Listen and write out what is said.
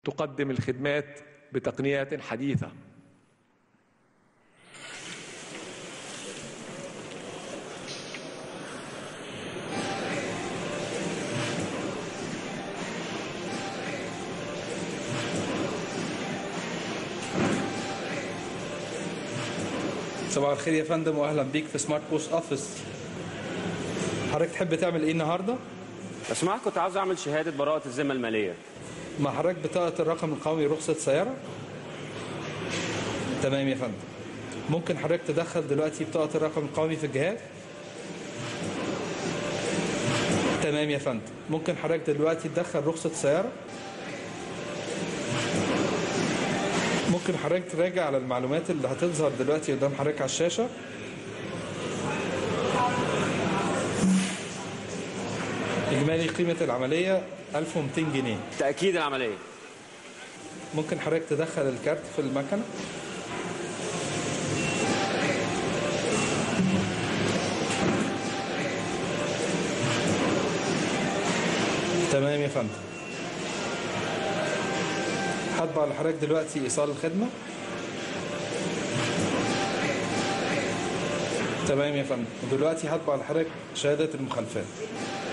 تقدم الخدمات بتقنيات حديثة صباح الخير يا فندم واهلا بيك في سمارت بوست اوفيس حضرتك تحب تعمل ايه النهارده بس معاك كنت عاوز اعمل شهاده براءه الذمه الماليه مع حضرتك بطاقه الرقم القومي رخصه سياره تمام يا فندم ممكن حضرتك تدخل دلوقتي بطاقه الرقم القومي في الجهاز تمام يا فندم ممكن حضرتك دلوقتي تدخل رخصه سياره ممكن حضرتك تراجع على المعلومات اللي هتظهر دلوقتي قدام حضرتك على الشاشه اجمالي قيمه العمليه 1200 جنيه تاكيد العمليه ممكن حضرتك تدخل الكارت في المكنه تمام يا فندم هطبع لحضرتك دلوقتي ايصال الخدمه تمام يا فندم ودلوقتي هطبع لحضرتك شهاده المخالفات